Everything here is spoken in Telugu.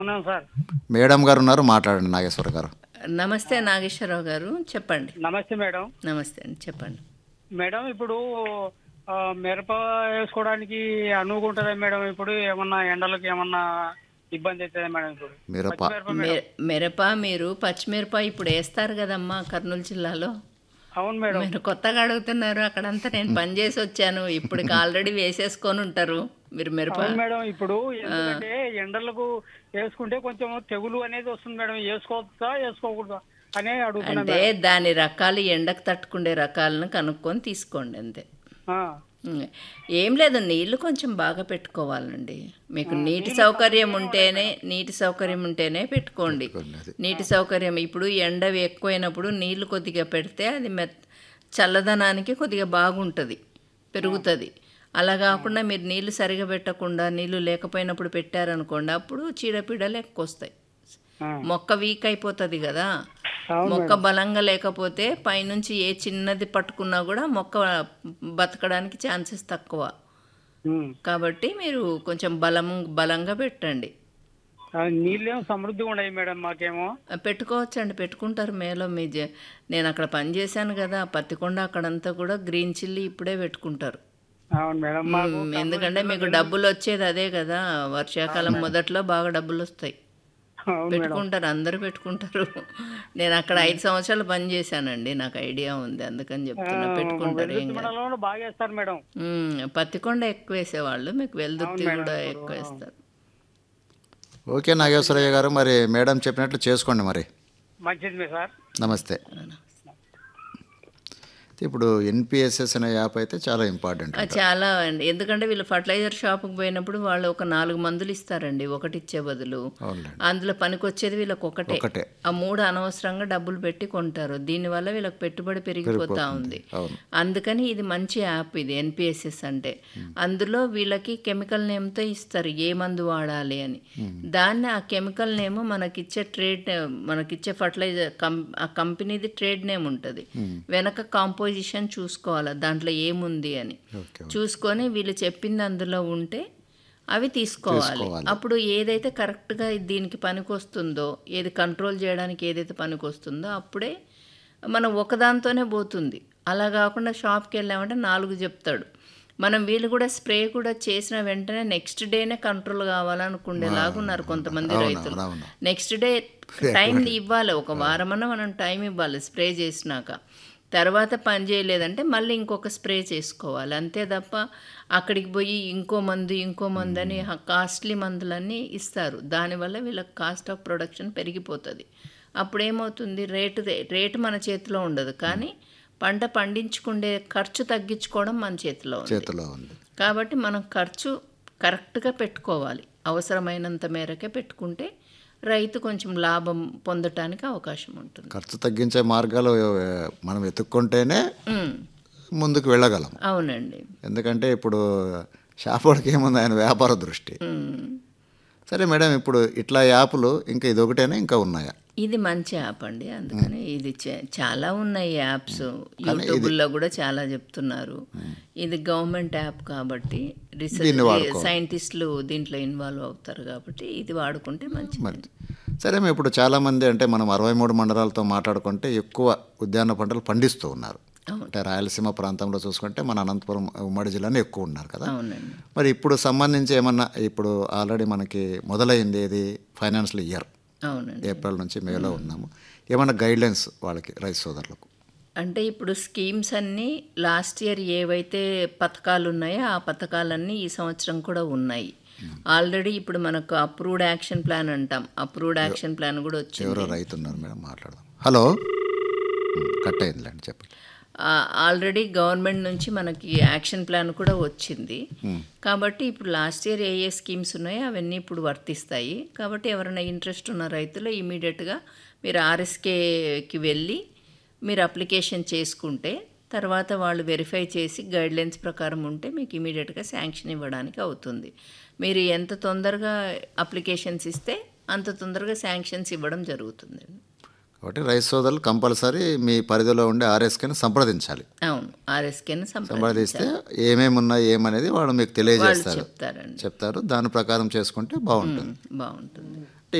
ఉన్నాం సార్ మేడం గారు ఉన్నారు మాట్లాడండి నాగేశ్వర గారు నమస్తే నాగేశ్వరరావు గారు చెప్పండి నమస్తే మేడం నమస్తే అండి చెప్పండి మేడం ఇప్పుడు ఆ, మిరప వేసుకోవడానికి అనువుగా ఉంటుందా మేడం ఇప్పుడు ఏమన్నా ఎండలకు ఏమన్నా ఇబ్బంది అవుతుందా మేడం ఇప్పుడు మిరప పచ్చిమిరప మేడం మిర- మిరప మీరు పచ్చిమిరప ఇప్పుడు వేస్తారు కదమ్మా కర్నూలు జిల్లాలో అవును మేడం మీరు కొత్తగా అడుగుతున్నారు అక్కడంతా నేను పని చేసి వచ్చాను ఇప్పటికి ఆల్రెడీ వేసేసుకొని ఉంటారు మీరు మిరప అవును మేడం ఇప్పుడు ఎందుకంటే ఎండలకు వేసుకుంటే కొంచెం తెగులు అనేది వస్తుంది మేడం వేసుకోవచ్చా వేసుకోకూడదా అనే అడుగుతున్నా అంటే దాని రకాలు ఎండకు తట్టుకుండే రకాలను కనుక్కొని తీసుకోండి అంతే ఆ, ఉమ్. ఏం లేదు నీళ్లు కొంచెం బాగా పెట్టుకోవాలండి మీకు నీటి సౌకర్యం ఉంటేనే నీటి సౌకర్యం ఉంటేనే పెట్టుకోండి అది. నీటి సౌకర్యం ఇప్పుడు ఎండ ఎక్కువైనప్పుడు నీళ్లు కొద్దిగా పెడితే అది మెత్ చల్లదనానికి కొద్దిగా బాగుంటుంది పెరుగుతుంది అలా కాకుండా మీరు నీళ్లు సరిగా పెట్టకుండా నీళ్లు లేకపోయినప్పుడు పెట్టారనుకోండి అప్పుడు చీడపీడలు ఎక్కువ వస్తాయి ఆ. మొక్క వీక్ అయిపోతుంది కదా అవును మొక్క బలంగా లేకపోతే పైనుంచి ఏ చిన్నది పట్టుకున్నా కూడా మొక్క బతకడానికి ఛాన్సెస్ తక్కువ ఉమ్. కాబట్టి మీరు కొంచెం బలం బలంగా పెట్టండి ఆ, నీళ్ళేమో సమృద్ధిగా ఉన్నాయి మేడం మాకేమో పెట్టుకోవచ్చండి పెట్టుకుంటారు మేలో మీ జ- నేను అక్కడ పని చేశాను కదా పత్తికొండ అక్కడంతా కూడా గ్రీన్ చిల్లీ ఇప్పుడే పెట్టుకుంటారు అవును మేడం మాకు మ్, ఎందుకంటే మీకు డబ్బులు వచ్చేది అదే కదా వర్షాకాలం మొదట్లో బాగా డబ్బులు వస్తాయి అవును మేడం పెట్టుకుంటారు అందరూ పెట్టుకుంటారు నేను అక్కడ ఐదు సంవత్సరాలు పని చేశానండి నాకు ఐడియా ఉంది అందుకని చెప్తున్నా పెట్టుకుంటారు ఏం కాదు. మండలంలో బాగా వేస్తారు మేడం మ్మ్. పత్తికొండ ఎక్కువ వేసేవాళ్ళు మీకు వెల్దుర్తి కూడా ఎక్కువ వేస్తారు ఓకే నాగేశ్వరయ్య గారు మరి మేడం చెప్పినట్లు చేసుకోండి మరి మంచిది మీ సార్ నమస్తే ఇప్పుడు ఎన్పిఎస్ఎస్ అనే యాప్ అయితే చాలా ఇంపార్టెంట్ ఆ, చాలా అండి ఎందుకంటే వీళ్ళు ఫర్టిలైజర్ షాప్కి పోయినప్పుడు వాళ్ళు ఒక నాలుగు మందులు ఇస్తారండి ఒకటి ఇచ్చే బదులు అవునులేండి అందులో పనికొచ్చేది వీళ్ళకి ఒకటే ఒకటే ఆ మూడు అనవసరంగా డబ్బులు పెట్టి కొంటారు దీనివల్ల వీళ్ళకి పెట్టుబడి పెరిగిపోతా ఉంది అవును అందుకని ఇది మంచి యాప్ ఇది ఎన్పిఎస్ఎస్ అంటే అందులో వీళ్ళకి కెమికల్ నేమ్తో ఇస్తారు ఏ మందు వాడాలి అని దాన్ని ఆ కెమికల్ నేమ్ మనకిచ్చే ట్రేడ్ మనకిచ్చే ఫర్టిలైజర్ కం ఆ కంపెనీది ట్రేడ్ నేమ్ ఉంటుంది వెనక కాంపోజిషన్ చూసుకోవాలి దాంట్లో ఏముంది అని ఓకే చూసుకొని వీళ్ళు చెప్పింది అందులో ఉంటే అవి తీసుకోవాలి అప్పుడు ఏదైతే కరెక్ట్గా దీనికి పనికొస్తుందో ఏది కంట్రోల్ చేయడానికి ఏదైతే పనికొస్తుందో అప్పుడే మనం ఒకదాంతోనే పోతుంది అలా కాకుండా షాప్కి వెళ్ళామంటే నాలుగు చెప్తాడు మనం వీళ్ళు కూడా స్ప్రే కూడా చేసిన వెంటనే నెక్స్ట్ డేనే కంట్రోల్ కావాలనుకునేలాగా ఉన్నారు కొంతమంది రైతులు అవును నెక్స్ట్ డే టైం ఇవ్వాలి ఒక వారమన్నా మనం టైం ఇవ్వాలి స్ప్రే చేసినాక తర్వాత పని చేయలేదంటే మళ్ళీ ఇంకొక స్ప్రే చేసుకోవాలి అంతే తప్ప అక్కడికి పోయి ఇంకో మందు ఇంకో మందు అని కాస్ట్లీ మందులన్నీ ఇస్తారు దానివల్ల వీళ్ళకి కాస్ట్ ఆఫ్ ప్రొడక్షన్ పెరిగిపోతుంది అప్పుడు ఏమవుతుంది రేటు రేటు మన చేతిలో ఉండదు కానీ పంట పండించుకుండే ఖర్చు తగ్గించుకోవడం మన చేతిలో ఉంది చేతిలో ఉంది కాబట్టి మనం ఖర్చు కరెక్ట్గా పెట్టుకోవాలి అవసరమైనంత మేరకే పెట్టుకుంటే రైతు కొంచెం లాభం పొందటానికి అవకాశం ఉంటుంది ఖర్చు తగ్గించే మార్గాలు ఏ, మనం వెతుక్కుంటేనే ఉమ్, ముందుకు వెళ్ళగలం అవునండి ఎందుకంటే ఇప్పుడు షాపోడికి ఏముంది ఆయన వ్యాపార దృష్టి ఉమ్, సరే మేడం ఇప్పుడు ఇట్లా యాప్లు ఇంకా ఇది ఒకటేనా ఇంకా ఉన్నాయా ఇది మంచి యాప్ అండి అందుకని ఇది చా- చాలా ఉన్నాయి యాప్స్ యూట్యూబ్లో కూడా చాలా చెప్తున్నారు ఇది గవర్నమెంట్ యాప్ కాబట్టి రీసెర్చ్ సైంటిస్టులు దీంట్లో ఇన్వాల్వ్ అవుతారు కాబట్టి ఇది వాడుకుంటే మంచిది మరి సరే మేము ఇప్పుడు చాలామంది అంటే మనం అరవై మూడు మండలాలతో మాట్లాడుకుంటే ఎక్కువ ఉద్యాన పంటలు పండిస్తూ ఉన్నారు అంటే రాయలసీమ ప్రాంతంలో చూసుకుంటే మన అనంతపురం ఉమ్మడి జిల్లాలో ఎక్కువ ఉన్నారు కదా అవునండి మరి ఇప్పుడు సంబంధించి ఏమన్నా ఇప్పుడు ఆల్రెడీ మనకి మొదలైంది ఏది ఫైనాన్షియల్ ఇయర్ అవునండి ఏప్రిల్ నుంచి మేలో ఉన్నాము ఏమన్నా గైడ్లైన్స్ వాళ్ళకి రైతు సోదరులకు అంటే ఇప్పుడు స్కీమ్స్ అన్నీ లాస్ట్ ఇయర్ ఏవైతే పథకాలు ఉన్నాయో ఆ పథకాలన్నీ ఈ సంవత్సరం కూడా ఉన్నాయి ఆల్రెడీ ఇప్పుడు మనకు అప్రూవ్డ్ యాక్షన్ ప్లాన్ అంటాం అప్రూవ్డ్ యాక్షన్ ప్లాన్ కూడా వచ్చింది ఎవరో రైతు ఉన్నారు మేడం మాట్లాడదాం హలో ఉమ్, కట్ అయిందిలేండి చెప్పండి ఆల్రెడీ గవర్నమెంట్ నుంచి మనకి యాక్షన్ ప్లాన్ కూడా వచ్చింది కాబట్టి ఇప్పుడు లాస్ట్ ఇయర్ ఏ ఏ స్కీమ్స్ ఉన్నాయో అవన్నీ ఇప్పుడు వర్తిస్తాయి కాబట్టి ఎవరైనా ఇంట్రెస్ట్ ఉన్న రైతులు ఇమీడియట్గా మీరు ఆర్ఎస్కేకి వెళ్ళి మీరు అప్లికేషన్ చేసుకుంటే తర్వాత వాళ్ళు వెరిఫై చేసి గైడ్లైన్స్ ప్రకారం ఉంటే మీకు ఇమీడియట్గా శాంక్షన్ ఇవ్వడానికి అవుతుంది మీరు ఎంత తొందరగా అప్లికేషన్స్ ఇస్తే అంత తొందరగా శాంక్షన్స్ ఇవ్వడం జరుగుతుందండి కాబట్టి రైతు సోదరులు కంపల్సరీ మీ పరిధిలో ఉండే ఆర్ఎస్కేని సంప్రదించాలి అవును ఆర్ఎస్కేని సంప్రదించాలి సంప్రదిస్తే ఏమేమి ఉన్నాయి ఏమనేది వాళ్ళు మీకు వాళ్ళు తెలియజేస్తారు చెప్తారండి చెప్తారు దాని ప్రకారం చేసుకుంటే బాగుంటుంది బాగుంటుంది